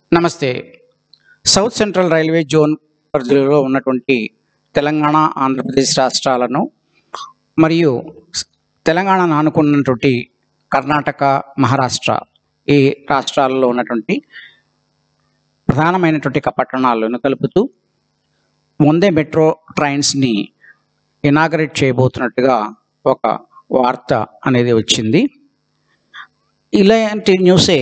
నమస్తే south central railway zone పరిధిలో ఉన్నటువంటి తెలంగాణ ఆంధ్రప్రదేశ్ రాష్ట్రాలను మరియు స్- తెలంగాణను ఆనుకున్నటువంటి కర్ణాటక మహారాష్ట్ర ఈ రాష్ట్రాల్లో ఉన్నటువంటి ప్రధానమైనటువంటి ఒక పట్టణాలను కలుపుతూ ముందే మెట్రో ట్రైన్స్ని ఇనాగరేట్ చేయబోతున్నట్టుగా ఒక వార్త అనేది వచ్చింది ఇలాంటి న్యూసే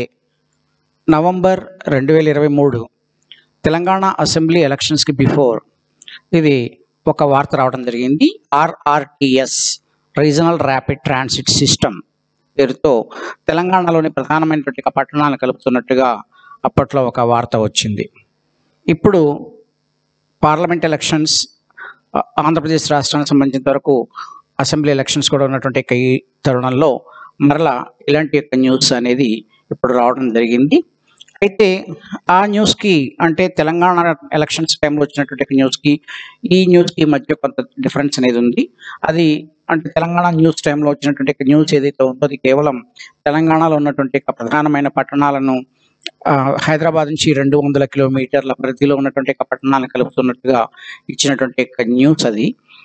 నవంబర్ రెండు వేల ఇరవై మూడు తెలంగాణ అసెంబ్లీ ఎలక్షన్స్కి బిఫోర్ ఇది ఒక వార్త రావడం జరిగింది RRTS regional rapid transit system పేరుతో తెలంగాణలోని ప్రధానమైనటువంటి ఒక పట్టణాలను కలుపుతున్నట్టుగా అప్పట్లో ఒక వార్త వచ్చింది ఇప్పుడు పార్లమెంట్ ఎలక్షన్స్ ఆ, ఆంధ్రప్రదేశ్ రాష్ట్రానికి సంబంధించిన వరకు అసెంబ్లీ ఎలక్షన్స్ కూడా ఉన్నటువంటి యొక్క ఈ తరుణంలో మరలా ఇలాంటి యొక్క న్యూస్ అనేది ఇప్పుడు రావడం జరిగింది అయితే ఆ న్యూస్కి అంటే తెలంగాణ ఎలక్షన్స్ టైంలో వచ్చినటువంటి ఒక న్యూస్కి ఈ న్యూస్కి మధ్య కొంత డిఫరెన్స్ అనేది ఉంది అది అంటే తెలంగాణ న్యూస్ టైంలో వచ్చినటువంటి ఒక న్యూస్ ఏదైతే ఉందో అది కేవలం తెలంగాణలో ఉన్నటువంటి ఒక ప్రధానమైన పట్టణాలను ఆ, హైదరాబాద్ నుంచి రెండు వందల కిలోమీటర్ల పరిధిలో ఉన్నటువంటి ఒక పట్టణాలను కలుపుతున్నట్టుగా ఇచ్చినటువంటి ఒక న్యూస్ అది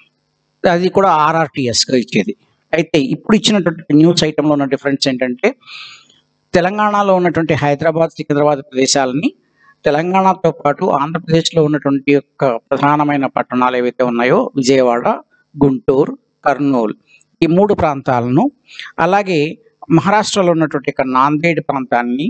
అది కూడా ఆర్ఆర్టీఎస్గా ఇచ్చేది అయితే ఇప్పుడు ఇచ్చినటువంటి న్యూస్ ఐటెంలో ఉన్న డిఫరెన్స్ ఏంటంటే తెలంగాణలో ఉన్నటువంటి హైదరాబాద్ సికింద్రాబాద్ ప్రదేశాలని తెలంగాణతో పాటు ఆంధ్రప్రదేశ్లో ఉన్నటువంటి యొక్క ప్రధానమైన పట్టణాలు ఏవైతే ఉన్నాయో విజయవాడ గుంటూరు కర్నూలు ఈ మూడు ప్రాంతాలను అలాగే మహారాష్ట్రలో ఉన్నటువంటి యొక్క నాందేడ్ ప్రాంతాన్ని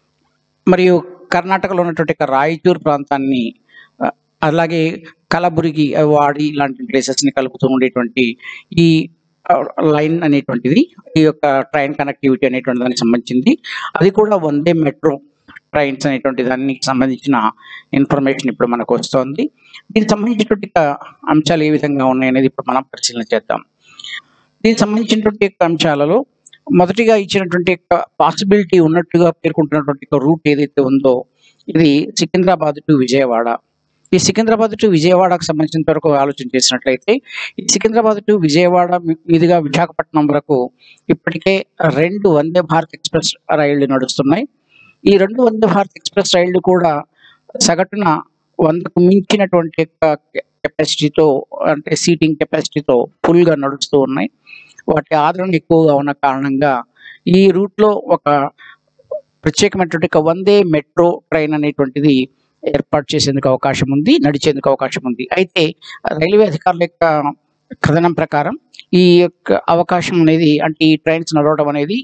మరియు కర్ణాటకలో ఉన్నటువంటి యొక్క రాయచూర్ ప్రాంతాన్ని ఆ, అలాగే కలబురిగి ఆ, వాడి ఇలాంటి ప్లేసెస్ని కలుపుతూ ఉండేటువంటి ఈ ఆ, లైన్ అనేటువంటిది ఈ యొక్క ట్రైన్ కనెక్టివిటీ అనేటువంటి దానికి సంబంధించింది అది కూడా వందే మెట్రో ట్రైన్స్ అనేటువంటి దానికి సంబంధించిన ఇన్ఫర్మేషన్ ఇప్పుడు మనకు వస్తోంది దీనికి సంబంధించినటువంటి యొక్క అంశాలు ఏ విధంగా ఉన్నాయనేది ఇప్పుడు మనం పరిశీలన చేద్దాం దీనికి సంబంధించినటువంటి యొక్క అంశాలలో మొదటిగా ఇచ్చినటువంటి యొక్క పాసిబిలిటీ ఉన్నట్టుగా పేర్కొంటున్నటువంటి యొక్క రూట్ ఏదైతే ఉందో ఇది సికింద్రాబాద్ టు విజయవాడ ఈ సికింద్రాబాద్ టు విజయవాడకు సంబంధించిన వరకు ఆలోచన చేసినట్లయితే ఈ సికింద్రాబాద్ టు విజయవాడ మీ- మీదుగా విశాఖపట్నం వరకు ఇప్పటికే రెండు వందే భారత్ ఎక్స్ప్రెస్ రైళ్లు నడుస్తున్నాయి ఈ రెండు వందే భారత్ ఎక్స్ప్రెస్ రైళ్లు కూడా సగటున వందకు మించినటువంటి కెపాసిటీతో అంటే సీటింగ్ కెపాసిటీతో ఫుల్గా నడుస్తూ ఉన్నాయి వాటి ఆదరణ ఎక్కువగా ఉన్న కారణంగా ఈ రూట్లో ఒక ప్రత్యేకమైనటువంటి ఒక వందే మెట్రో ట్రైన్ అనేటువంటిది ఏర్పాటు చేసేందుకు అవకాశం ఉంది నడిచేందుకు అవకాశం ఉంది అయితే రైల్వే అధికారుల యొక్క కథనం ప్రకారం ఈ యొక్క అవకాశం అనేది అంటే ఈ ట్రైన్స్ నడవడం అనేది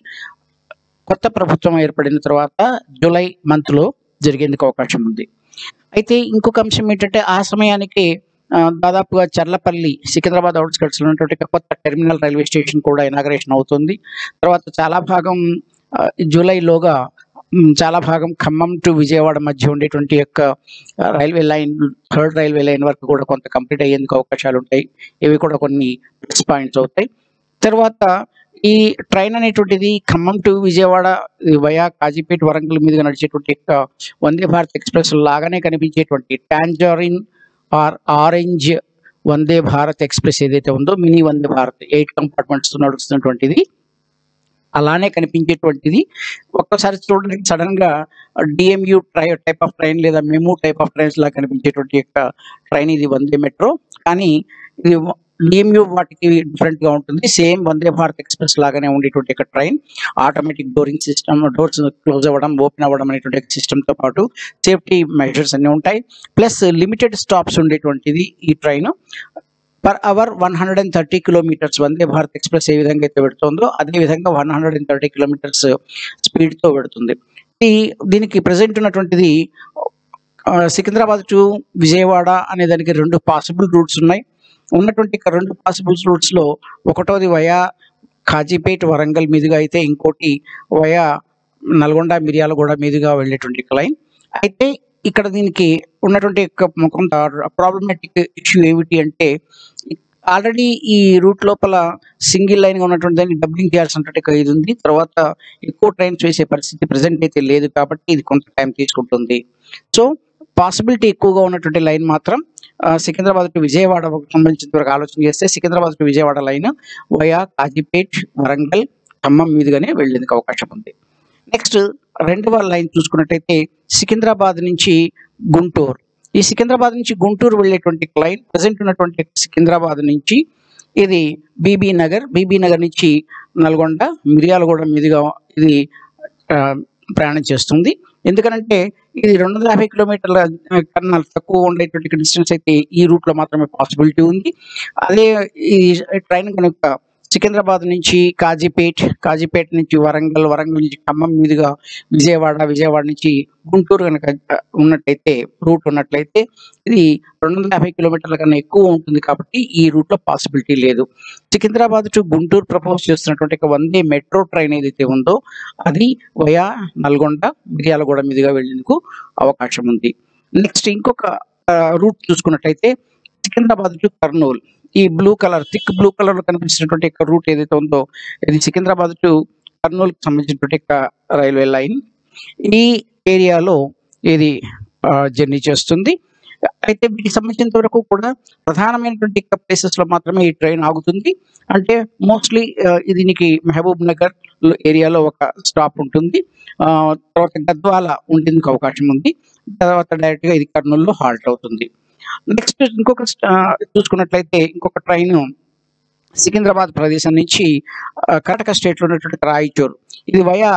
కొత్త ప్రభుత్వం ఏర్పడిన తర్వాత జూలై మంత్లో జరిగేందుకు అవకాశం ఉంది అయితే ఇంకొక అంశం ఏంటంటే ఆ సమయానికి ఆ, దాదాపుగా చర్లపల్లి సికింద్రాబాద్ అవుట్స్కట్స్ లో ఉన్నటువంటి ఒక కొత్త టెర్మినల్ రైల్వే స్టేషన్ కూడా ఇనాగరేషన్ అవుతుంది తర్వాత చాలా భాగం ఆ, జూలైలోగా మ్, చాలా భాగం ఖమ్మం టు విజయవాడ మధ్య ఉండేటువంటి యొక్క ఆ, railway line third railway line వరకు కూడా కొంత కంప్లీట్ అయ్యేందుకు అవకాశాలు ఉంటాయి ఇవి కూడా కొన్ని ప్లస్ పాయింట్స్ అవుతాయి తర్వాత ఈ ట్రైన్ అనేటువంటిది ఖమ్మం టు విజయవాడ ఈ వయా కాజీపేట వరంగల్ మీదుగా నడిచేటువంటి యొక్క వందే భారత్ ఎక్స్ప్రెస్ లాగానే కనిపించేటువంటి tangerine or orange Vande Bharat express ఏదైతే ఉందో mini Vande Bharat eight compartments నడుస్తున్నటువంటిది అలానే కనిపించేటువంటిది ఒక్కసారి చూడడానికి సడన్ గా DMU try type of train లేదా మెమూ టైప్ ఆఫ్ ట్రైన్స్ లా కనిపించేటువంటి యొక్క ట్రైన్ ఇది వందే మెట్రో కానీ ఇది డిఎంయు వాటికి డిఫరెంట్ గా ఉంటుంది సేమ్ వందే భారత్ ఎక్స్ప్రెస్ లాగానే ఉండేటువంటి ఒక train automatic dooring system doors close అవ్వడం ఓపెన్ అవ్వడం అనేటువంటి సిస్టమ్ తో పాటు సేఫ్టీ మెజర్స్ అన్ని ఉంటాయి ప్లస్ లిమిటెడ్ స్టాప్స్ ఉండేటువంటిది ఈ train per hour one hundred and thirty kilometres Vande Bharat express ఏ విధంగా అయితే పెడుతుందో అదే విధంగా one hundred and thirty kilometres స్పీడ్తో పెడుతుంది ఈ దీనికి ప్రజెంట్ ఉన్నటువంటిది ఆ, సికింద్రాబాద్ టు విజయవాడ అనే దానికి రెండు పాసిబుల్ రూట్స్ ఉన్నాయి ఉన్నటువంటి ఇక రెండు పాసిబుల్ రూట్స్లో ఒకటోది వయా కాజీపేట్ వరంగల్ మీదుగా అయితే ఇంకోటి వయా నల్గొండ మిర్యాలగూడ మీదుగా వెళ్ళేటువంటి లైన్ అయితే ఇక్కడ దీనికి ఉన్నటువంటి యొక్క కొంత ప్రాబ్లమాటిక్ ఇష్యూ ఏమిటి అంటే ఆల్రెడీ ఈ రూట్ లోపల సింగిల్ లైన్ గా ఉన్నటువంటి దాన్ని డబ్లింగ్ చేయాల్సినటువంటి ఒక ఇది ఉంది తర్వాత ఎక్కువ ట్రైన్స్ వేసే పరిస్థితి ప్రెసెంట్ అయితే లేదు కాబట్టి ఇది కొంత టైం తీసుకుంటుంది సో పాసిబిలిటీ ఎక్కువగా ఉన్నటువంటి లైన్ మాత్రం ఆ, సికింద్రాబాద్ టు విజయవాడ సంబంధించిన వరకు ఆలోచన చేస్తే Secunderabad to Vijayawada line via Kazipet Warangal Khammam మీదుగానే వెళ్ళేందుకు అవకాశం ఉంది నెక్స్ట్ రెండవ లైన్ చూసుకున్నట్టయితే సికింద్రాబాద్ నుంచి గుంటూరు ఈ సికింద్రాబాద్ నుంచి గుంటూరు వెళ్ళేటువంటి లైన్ ప్రజెంట్ ఉన్నటువంటి సికింద్రాబాద్ నుంచి ఇది బీబీ నగర్ బీబీ నగర్ నుంచి నల్గొండ మిర్యాలగూడ మీదుగా ఇది ఆ, ప్రయాణం చేస్తుంది ఎందుకనంటే ఇది రెండు వందల యాభై కిలోమీటర్ల ఆ, కన్నా తక్కువ ఉండేటువంటి డిస్టెన్స్ అయితే ఈ రూట్ లో మాత్రమే పాసిబిలిటీ ఉంది అదే ఈ ట్రైన్ కనుక సికింద్రాబాద్ నుంచి కాజీపేట్ కాజీపేట నుంచి వరంగల్ వరంగల్ నుంచి ఖమ్మం మీదుగా విజయవాడ విజయవాడ నుంచి గుంటూరు కనుక ఆ, ఉన్నట్లయితే రూట్ ఉన్నట్లయితే ఇది రెండు వందల యాభై కిలోమీటర్ల కన్నా ఎక్కువ ఉంటుంది కాబట్టి ఈ రూట్ లో పాసిబిలిటీ లేదు సికింద్రాబాద్ టు గుంటూరు ప్రపోజ్ చేస్తున్నటువంటి ఒక వందే మెట్రో ట్రైన్ ఏదైతే ఉందో అది వయా నల్గొండ మిర్యాలగూడ మీదుగా వెళ్ళేందుకు అవకాశం ఉంది నెక్స్ట్ ఇంకొక రూట్ చూసుకున్నట్టయితే సికింద్రాబాద్ టు కర్నూలు ఈ blue colour thick blue colour లో కనిపిస్తున్నటువంటి ఒక రూట్ ఏదైతే ఉందో ఇది సికింద్రాబాద్ టు కర్నూలుకి సంబంధించినటువంటి ఒక రైల్వే లైన్ ఈ ఏరియాలో ఇది జర్నీ చేస్తుంది అయితే వీటికి సంబంధించినంత వరకు కూడా ప్రధానమైనటువంటి ప్లేసెస్ లో మాత్రమే ఈ ట్రైన్ ఆగుతుంది అంటే మోస్ట్లీ దీనికి మహబూబ్ నగర్ ఏరియాలో ఒక స్టాప్ ఉంటుంది ఆ, తర్వాత గద్వాల ఉండేందుకు అవకాశం ఉంది తర్వాత డైరెక్ట్ గా ఇది కర్నూలులో హాల్ట్ అవుతుంది నెక్స్ట్ ఇంకొక ఆ, చూసుకున్నట్లయితే ఇంకొక ట్రైన్ సికింద్రాబాద్ ప్రదేశం నుంచి ఆ, కర్ణాటక స్టేట్ లో ఉన్నటువంటి రాయచూర్ ఇది వయా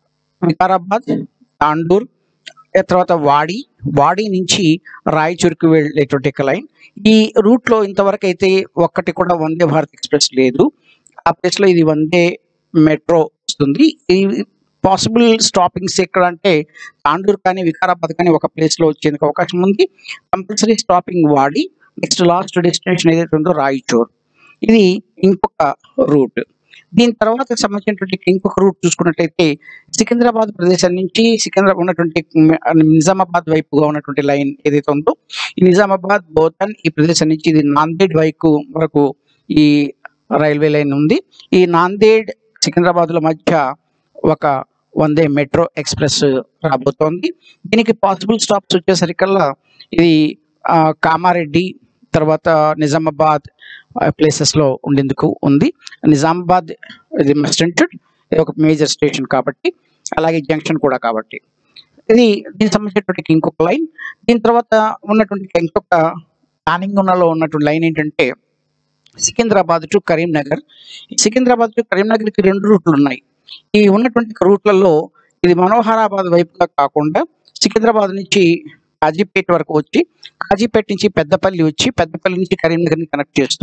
వికారాబాద్ తాండూర్ ఆ తర్వాత వాడి వాడి నుంచి రాయచూర్కి వెళ్ళేటువంటి ఒక లైన్ ఈ రూట్ లో ఇంతవరకు అయితే ఒక్కటి కూడా వందే భారత్ ఎక్స్ప్రెస్ లేదు ఆ ప్లేస్ లో ఇది వందే మెట్రో వస్తుంది ఈ పాసిబుల్ స్టాపింగ్స్ ఎక్కడ అంటే తాండూర్ కానీ వికారాబాద్ కానీ ఒక ప్లేస్ లో వచ్చేందుకు అవకాశం ఉంది కంపల్సరీ స్టాపింగ్ వాడి నెక్స్ట్ లాస్ట్ డెస్టినేషన్ ఏదైతే ఉందో రాయచూర్ ఇది ఇంకొక రూట్ దీని తర్వాత సంబంధించినటువంటి ఇంకొక రూట్ చూసుకున్నట్లయితే సికింద్రాబాద్ ప్రదేశం నుంచి సికింద్రాబాద్ ఉన్నటువంటి నిజామాబాద్ వైపుగా ఉన్నటువంటి లైన్ ఏదైతే ఉందో ఈ నిజామాబాద్ బోధన్ ఈ ప్రదేశం నుంచి ఇది నాందేడ్ వైపు వరకు ఈ రైల్వే లైన్ ఉంది ఈ నాందేడ్ సికింద్రాబాద్ లో మధ్య ఒక వందే మెట్రో ఎక్స్ప్రెస్ రాబోతోంది దీనికి పాసిబుల్ స్టాప్స్ వచ్చేసరికల్లా ఇది ఆ, కామారెడ్డి తర్వాత నిజామాబాద్ ప్లేసెస్ లో ఉండేందుకు ఉంది నిజామాబాద్ ఇది మస్ట్ ఇది ఒక మేజర్ స్టేషన్ కాబట్టి అలాగే జంక్షన్ కూడా కాబట్టి ఇది దీనికి సంబంధించినటువంటి ఇంకొక లైన్ దీని తర్వాత ఉన్నటువంటి ఇంకొక ప్లానింగ్ ఉన్నలో ఉన్నటువంటి లైన్ ఏంటంటే సికింద్రాబాద్ టు కరీంనగర్ ఈ సికింద్రాబాద్ టు కరీంనగర్కి రెండు రూట్లు ఉన్నాయి ఈ ఉన్నటువంటి రూట్లలో ఇది మనోహరాబాద్ వైపుగా కాకుండా సికింద్రాబాద్ నుంచి కాజీపేట వరకు వచ్చి కాజీపేట నుంచి పెద్దపల్లి వచ్చి పెద్దపల్లి నుంచి కరీంనగర్ని కనెక్ట్ చేస్తూ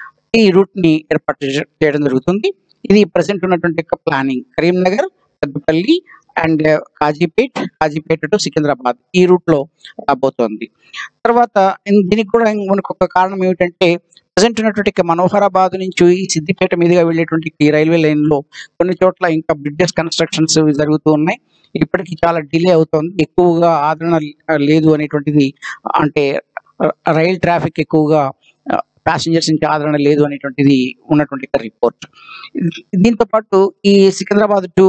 ఈ రూట్ ని ఏర్పాటు చే- చేయడం జరుగుతుంది ఇది ప్రజెంట్ ఉన్నటువంటి యొక్క planning Karimnagar Peddapalli and Kazipet Kazipet to Secunderabad ఈ రూట్ లో రాబోతోంది తర్వాత ఇన్- దీనికి కూడా మనకు ఒక కారణం ఏమిటంటే ప్రజెంట్ ఉన్నటువంటి ఇక మనోహరాబాద్ నుంచి ఈ సిద్దిపేట మీదుగా వెళ్ళేటువంటి ఈ రైల్వే లైన్ లో కొన్ని చోట్ల ఇంకా బ్రిడ్జెస్ కన్స్ట్రక్షన్స్ జరుగుతూ ఉన్నాయి ఇప్పటికి చాలా డిలే అవుతోంది ఎక్కువగా ఆదరణ లేదు అనేటువంటిది అంటే రైల్ ట్రాఫిక్ ఎక్కువగా ప్యాసింజర్స్ ఇంకా ఆదరణ లేదు అనేటువంటిది ఉన్నటువంటి రిపోర్ట్ దీంతో పాటు ఈ సికింద్రాబాద్ టు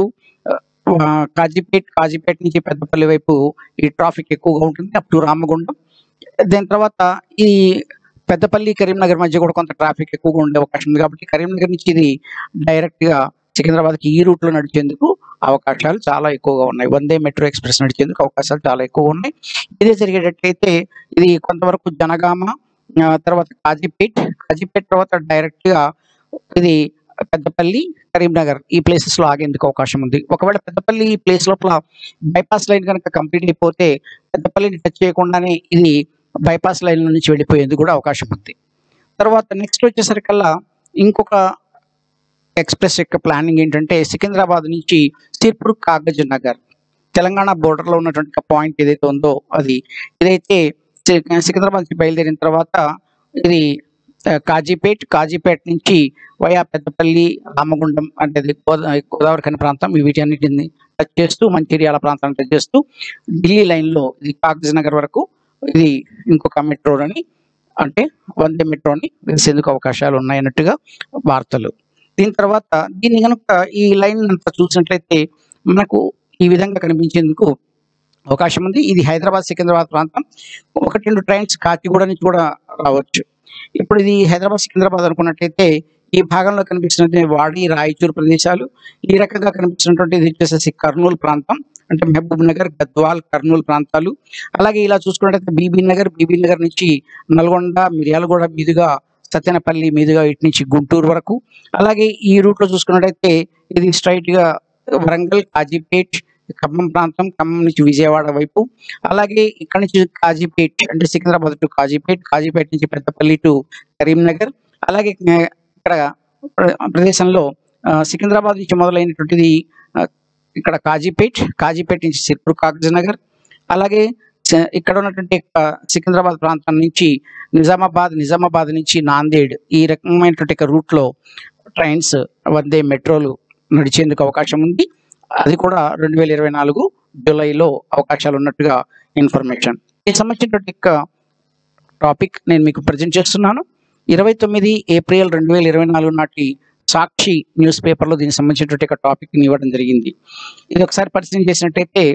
కాజీపేట్ కాజీపేట నుంచి పెద్దపల్లి వైపు ఈ ట్రాఫిక్ ఎక్కువగా ఉంటుంది అప్ టు రామగుండం దాని తర్వాత ఈ పెద్దపల్లి కరీంనగర్ మధ్య కూడా కొంత ట్రాఫిక్ ఎక్కువగా ఉండే అవకాశం ఉంది కాబట్టి కరీంనగర్ నుంచి ఇది డైరెక్ట్ గా సికింద్రాబాద్కి ఈ రూట్ లో నడిచేందుకు అవకాశాలు చాలా ఎక్కువగా ఉన్నాయి వందే మెట్రో ఎక్స్ప్రెస్ నడిచేందుకు అవకాశాలు చాలా ఎక్కువ ఉన్నాయి ఇదే జరిగేటట్లయితే ఇది కొంతవరకు జనగామ ఆ, తర్వాత కాజీపేట్ కాజీపేట్ తర్వాత డైరెక్ట్ గా ఇది పెద్దపల్లి కరీంనగర్ ఈ ప్లేసెస్ లో ఆగేందుకు అవకాశం ఉంది ఒకవేళ పెద్దపల్లి ఈ ప్లేస్ లోపల బైపాస్ లైన్ కనుక కంప్లీట్ అయిపోతే పెద్దపల్లిని టచ్ చేయకుండానే ఇది బైపాస్ లైన్ నుంచి వెళ్ళిపోయేందుకు కూడా అవకాశం ఉంది తర్వాత నెక్స్ట్ వచ్చేసరికల్లా ఇంకొక ఎక్స్ప్రెస్ యొక్క ప్లానింగ్ ఏంటంటే సికింద్రాబాద్ నుంచి సిర్పూర్ కాగజ్ నగర్ తెలంగాణ border లో ఉన్నటువంటి పాయింట్ ఏదైతే ఉందో అది ఇదైతే సి- సికింద్రాబాద్ నుంచి బయలుదేరిన తర్వాత ఇది ఆ, కాజీపేట్ కాజీపేట్ నుంచి వయా పెద్దపల్లి రామగుండం అంటే ఇది గోదా గోదావరి ఖని ప్రాంతం ఈ వీటన్నిటిని టచ్ చేస్తూ మంచిర్యాల ప్రాంతాన్ని టచ్ చేస్తూ ఢిల్లీ లైన్లో ఇది కాగజ్ నగర్ వరకు ఇది ఇంకొక మెట్రోని అంటే వందే మెట్రోని వేసేందుకు అవకాశాలు ఉన్నాయన్నట్టుగా వార్తలు దీని తర్వాత దీన్ని కనుక ఈ లైన్ అంతా చూసినట్లయితే మనకు ఈ విధంగా కనిపించేందుకు అవకాశం ఉంది ఇది హైదరాబాద్ సికింద్రాబాద్ ప్రాంతం ఒకటి రెండు ట్రైన్స్ కాచిగూడ నుంచి కూడా రావచ్చు ఇప్పుడు ఇది హైదరాబాద్ సికింద్రాబాద్ అనుకున్నట్లయితే ఈ భాగంలో కనిపిస్తున్నటువంటి వాడి రాయచూరు ప్రదేశాలు ఈ రకంగా కనిపిస్తున్నటువంటి ఇది వచ్చేసేసి కర్నూలు ప్రాంతం అంటే మహబూబ్ నగర్ గద్వాల్ కర్నూలు ప్రాంతాలు అలాగే ఇలా చూసుకున్నట్టయితే బీబీ నగర్ బీబీ నగర్ నుంచి నల్గొండ మిర్యాలగూడ మీదుగా సత్యనపల్లి మీదుగా ఇటు నుంచి గుంటూరు వరకు అలాగే ఈ రూట్ లో చూసుకున్నట్టయితే ఇది స్ట్రైట్ గా వరంగల్ కాజీపేట్ ఖమ్మం ప్రాంతం ఖమ్మం నుంచి విజయవాడ వైపు అలాగే ఇక్కడ నుంచి కాజీపేట్ అంటే సికింద్రాబాద్ టు కాజీపేట్ కాజీపేట్ నుంచి పెద్దపల్లి టు కరీంనగర్ అలాగే ఆ, ఇక్కడ ప్ర- ప్రదేశంలో ఆ, సికింద్రాబాద్ నుంచి మొదలైనటువంటిది ఆ, ఇక్కడ కాజీపేట్ కాజీపేట్ నుంచి సిర్పూర్ కాగజ్నగర్ అలాగే స- ఇక్కడ ఉన్నటువంటి ఆ, సికింద్రాబాద్ ప్రాంతం నుంచి నిజామాబాద్ నిజామాబాద్ నుంచి నాందేడ్ ఈ రకమైనటువంటి రూట్ లో ట్రైన్స్ వందే మెట్రోలు నడిచేందుకు అవకాశం ఉంది అది కూడా రెండు వేల ఇరవై నాలుగు జూలైలో అవకాశాలు ఉన్నట్టుగా ఇన్ఫర్మేషన్ దీనికి సంబంధించినటువంటి టాపిక్ నేను మీకు ప్రజెంట్ చేస్తున్నాను ఇరవై తొమ్మిది ఏప్రిల్ రెండు వేల ఇరవై నాలుగు నాటి సాక్షి న్యూస్ పేపర్లో దీనికి సంబంధించినటువంటి టాపిక్ ఇవ్వడం జరిగింది ఇది ఒకసారి పరిశీలన చేసినట్టయితే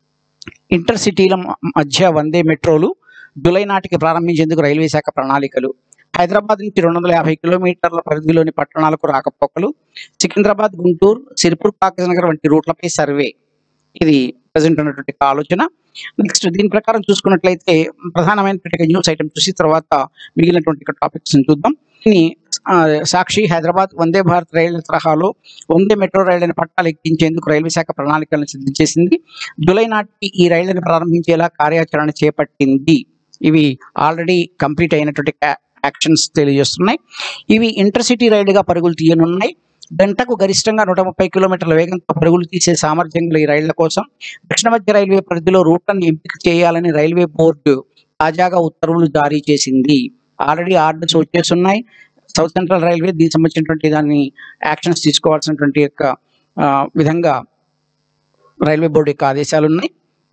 ఇంటర్ సిటీల మ- మధ్య వందే మెట్రోలు జూలై నాటికి ప్రారంభించేందుకు రైల్వే శాఖ ప్రణాళికలు హైదరాబాద్ నుంచి రెండు వందల యాభై కిలోమీటర్ల పరిధిలోని పట్టణాలకు రాకపోకలు సికింద్రాబాద్ గుంటూరు సిరిపూర్ కాకజనగర్ వంటి రూట్లపై సర్వే ఇది ప్రజెంట్ ఉన్నటువంటి ఒక ఆలోచన నెక్స్ట్ దీని ప్రకారం చూసుకున్నట్లయితే ప్రధానమైనటువంటి న్యూస్ ఐటమ్ చూసి తర్వాత మిగిలినటువంటి టాపిక్స్ చూద్దాం దీన్ని ఆ, సాక్షి హైదరాబాద్ వందే భారత్ రైళ్ల తరహాలో వందే మెట్రో రైళ్లను పట్టాలు ఎక్కించేందుకు రైల్వే శాఖ ప్రణాళికలను సిద్ధం చేసింది జూలై నాటికి ఈ రైళ్లను ప్రారంభించేలా కార్యాచరణ చేపట్టింది ఇవి ఆల్రెడీ కంప్లీట్ అయినటువంటి యాక్షన్స్ తెలియజేస్తున్నాయి ఇవి ఇంటర్సిటీ రైళ్లుగా పరుగులు తీయనున్నాయి గంటకు గరిష్టంగా నూట ముప్పై కిలోమీటర్ల వేగంతో పరుగులు తీసే సామర్థ్యం గల ఈ రైళ్ల కోసం దక్షిణ మధ్య రైల్వే పరిధిలో రూట్లను ఎంపిక చేయాలని రైల్వే బోర్డు తాజాగా ఉత్తర్వులు జారీ చేసింది ఆల్రెడీ ఆర్డర్స్ వచ్చేస్తున్నాయి సౌత్ సెంట్రల్ రైల్వే దీనికి సంబంధించినటువంటి దాన్ని యాక్షన్స్ తీసుకోవాల్సినటువంటి యొక్క ఆ, విధంగా రైల్వే బోర్డు యొక్క ఆదేశాలు ఉన్నాయి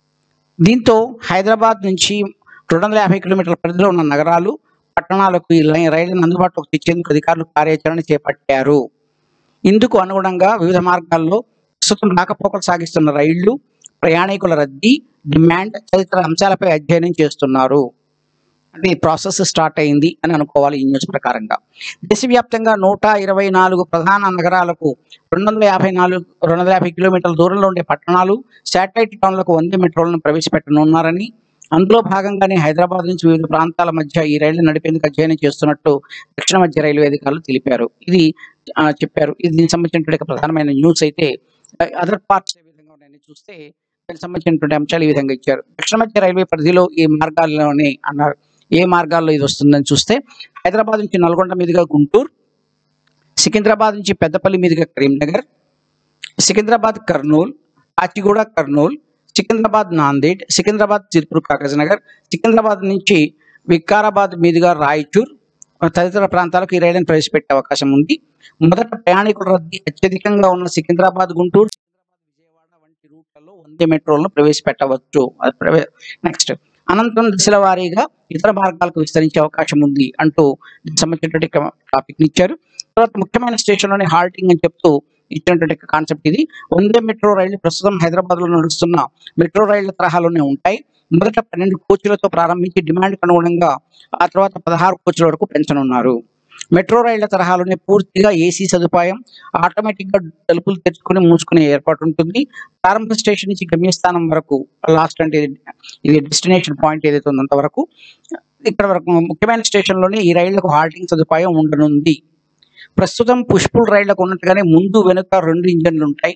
దీంతో హైదరాబాద్ నుంచి రెండు వందల యాభై కిలోమీటర్ల పరిధిలో ఉన్న నగరాలు పట్టణాలకు ఈ లై- రైళ్లను అందుబాటులోకి తెచ్చేందుకు అధికారులు కార్యాచరణ చేపట్టారు ఇందుకు అనుగుణంగా వివిధ మార్గాల్లో ప్రస్తుతం రాకపోకలు సాగిస్తున్న రైళ్లు ప్రయాణికుల రద్దీ డిమాండ్ తదితర అంశాలపై అధ్యయనం చేస్తున్నారు అంటే ఈ ప్రాసెస్ స్టార్ట్ అయింది అని అనుకోవాలి ఈ న్యూస్ ప్రకారంగా దేశవ్యాప్తంగా నూట ఇరవై నాలుగు ప్రధాన నగరాలకు రెండు వందల యాభై నాలుగు రెండు వందల యాభై కిలోమీటర్ల దూరంలో ఉండే పట్టణాలు శాటిలైట్ టౌన్లకు వందే మెట్రోలను ప్రవేశపెట్టనున్నారని అందులో భాగంగానే హైదరాబాద్ నుంచి వివిధ ప్రాంతాల మధ్య ఈ రైళ్లు నడిపేందుకు అధ్యయనం చేస్తున్నట్టు దక్షిణ మధ్య రైల్వే అధికారులు తెలిపారు ఇది ఆ, చెప్పారు ఇది దీనికి సంబంధించినటువంటి ఒక ప్రధానమైన న్యూస్ అయితే అదర్ పార్ట్స్ ఏ విధంగా ఉన్నాయని చూస్తే దానికి సంబంధించినటువంటి అంశాలు ఈ విధంగా ఇచ్చారు దక్షిణ మధ్య రైల్వే పరిధిలో ఈ మార్గాల్లోనే అన్నారు ఏ మార్గాల్లో ఇది వస్తుందని చూస్తే హైదరాబాద్ నుంచి నల్గొండ మీదుగా గుంటూరు సికింద్రాబాద్ నుంచి పెద్దపల్లి మీదుగా కరీంనగర్ సికింద్రాబాద్ కర్నూలు కాచిగూడ కర్నూలు సికింద్రాబాద్ నాందేడ్ సికింద్రాబాద్ సిర్పూర్ కాగజ్నగర్ సికింద్రాబాద్ నుంచి వికారాబాద్ మీదుగా రాయచూర్ తదితర ప్రాంతాలకు ఈ రైళ్లను ప్రవేశపెట్టే అవకాశం ఉంది మొదట ప్రయాణికుల రద్దీ అత్యధికంగా ఉన్న సికింద్రాబాద్ గుంటూరు సికింద్రాబాద్ విజయవాడ వంటి రూట్లలో వందే మెట్రోలను ప్రవేశపెట్టవచ్చు నెక్స్ట్ అనంతరం దశల వారీగా ఇతర మార్గాలకు విస్తరించే అవకాశం ఉంది అంటూ దీనికి సంబంధించినటువంటి టాపిక్ ఇచ్చారు తర్వాత ముఖ్యమైన స్టేషన్లోనే హాల్టింగ్ అని చెప్తూ ఇచ్చినటువంటి కాన్సెప్ట్ ఇది వందే మెట్రో రైళ్లు ప్రస్తుతం హైదరాబాద్ లో నడుస్తున్న మెట్రో రైళ్ల తరహాలోనే ఉంటాయి మొదట పన్నెండు కోచ్లతో ప్రారంభించి డిమాండ్కి అనుగుణంగా ఆ తర్వాత పదహారు కోచ్ల వరకు పెంచనున్నారు మెట్రో రైళ్ల తరహాలోనే పూర్తిగా ఏసీ సదుపాయం ఆటోమేటిక్ గా తలుపులు తెరుచుకొని మూసుకునే ఏర్పాటు ఉంటుంది ప్రారంభ స్టేషన్ నుంచి గమ్యస్థానం వరకు లాస్ట్ అంటే ఇది- ఇది డెస్టినేషన్ పాయింట్ ఏదైతే ఉందో అంతవరకు ఇక్కడ వరకు ముఖ్యమైన స్టేషన్లోనే ఈ రైళ్లకు హాల్టింగ్ సదుపాయం ఉండనుంది ప్రస్తుతం పుష్పుల్ రైళ్లకు ఉన్నట్టుగానే ముందు వెనుక రెండు ఇంజన్లు ఉంటాయి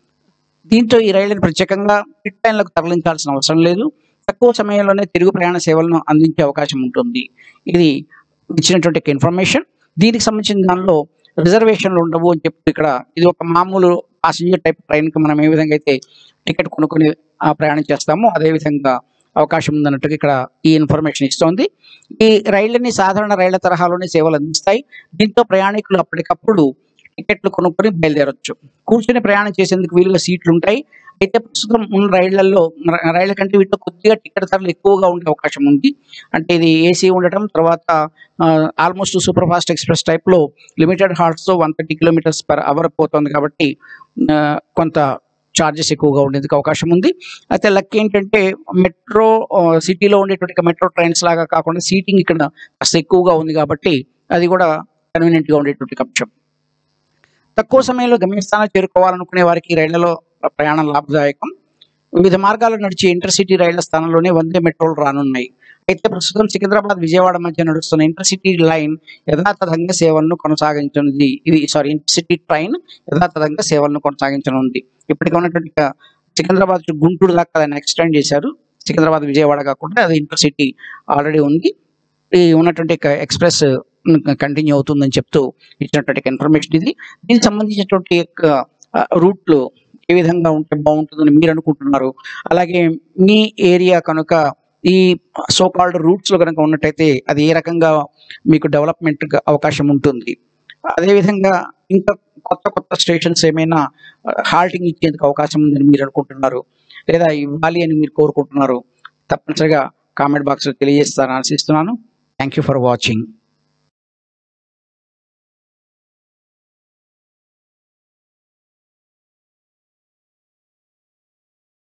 దీంతో ఈ రైళ్లను ప్రత్యేకంగా పిట్ లైన్లకు తరలించాల్సిన అవసరం లేదు తక్కువ సమయంలోనే తిరుగు ప్రయాణ సేవలను అందించే అవకాశం ఉంటుంది ఇది ఇచ్చినటువంటి ఇన్ఫర్మేషన్ దీనికి సంబంధించిన దానిలో రిజర్వేషన్లు ఉండవు అని చెప్పి ఇక్కడ ఇది ఒక మామూలు పాసింజర్ టైప్ ట్రైన్కి మనం ఏ విధంగా అయితే టికెట్ కొనుక్కొని ఆ, ప్రయాణం చేస్తామో అదే విధంగా అవకాశం ఉందన్నట్టుగా ఇక్కడ ఈ ఇన్ఫర్మేషన్ ఇస్తోంది ఈ రైళ్ళని సాధారణ రైళ్ల తరహాలోనే సేవలు అందిస్తాయి దీంతో ప్రయాణికులు అప్పటికప్పుడు టికెట్లు కొనుక్కొని బయలుదేరొచ్చు కూర్చొని ప్రయాణం చేసేందుకు వీలుగా సీట్లు ఉంటాయి అయితే ప్రస్తుతం ఉన్న రైళ్లలో ర- రైళ్ల కంటే వీటిలో కొద్దిగా టికెట్ ధరలు ఎక్కువగా ఉండే అవకాశం ఉంది అంటే ఇది ఏసీ ఉండటం తర్వాత almost super fast express type లో లిమిటెడ్ హార్ట్స్ తో one thirty kilometres per hour పోతుంది కాబట్టి ఆ, కొంత చార్జెస్ ఎక్కువగా ఉండేందుకు అవకాశం ఉంది అయితే లక్ ఏంటంటే మెట్రో సిటీలో ఉండేటువంటి మెట్రో ట్రైన్స్ లాగా కాకుండా సీటింగ్ ఇక్కడ కాస్త ఎక్కువగా ఉంది కాబట్టి అది కూడా కన్వీనియంట్ గా ఉండేటువంటి అంశం తక్కువ సమయంలో గమ్యస్థానం చేరుకోవాలనుకునే వారికి ఈ రైళ్లలో ప్రయాణం లాభదాయకం వివిధ మార్గాల్లో నడిచే ఇంటర్సిటీ రైళ్ల స్థానంలోనే వందే మెట్రోలు రానున్నాయి అయితే ప్రస్తుతం సికింద్రాబాద్ విజయవాడ మధ్య నడుస్తున్న ఇంటర్సిటీ లైన్ యథాతథంగా సేవలను కొనసాగించనుంది ఇది సారీ ఇంటర్సిటీ ట్రైన్ యథాతథంగా సేవలను కొనసాగించనుంది ఇప్పటికే ఉన్నటువంటి ఇక సికింద్రాబాద్ టు గుంటూరు దాకా దాన్ని ఎక్స్టెండ్ చేశారు సికింద్రాబాద్ విజయవాడ కాకుండా అది ఇంటర్సిటీ ఆల్రెడీ ఉంది ఈ ఉన్నటువంటి ఇక ఎక్స్ప్రెస్ కంటిన్యూ అవుతుందని చెప్తూ ఇచ్చినటువంటి ఇన్ఫర్మేషన్ ఇది దీనికి సంబంధించినటువంటి యొక్క రూట్లు ఏ విధంగా ఉంటే బాగుంటుందని మీరు అనుకుంటున్నారు అలాగే మీ ఏరియా కనుక ఈ సో కాల్డ్ రూట్స్ లో కనుక ఉన్నట్టయితే అది ఏ రకంగా మీకు డెవలప్మెంట్ అవకాశం ఉంటుంది అదేవిధంగా ఇంకా కొత్త కొత్త స్టేషన్స్ ఏమైనా హాల్టింగ్ ఇచ్చేందుకు అవకాశం ఉందని మీరు అనుకుంటున్నారు లేదా ఇవ్వాలి అని మీరు కోరుకుంటున్నారు తప్పనిసరిగా కామెంట్ బాక్స్లో తెలియజేస్తారని ఆశిస్తున్నాను థ్యాంక్ యూ ఫర్ వాచింగ్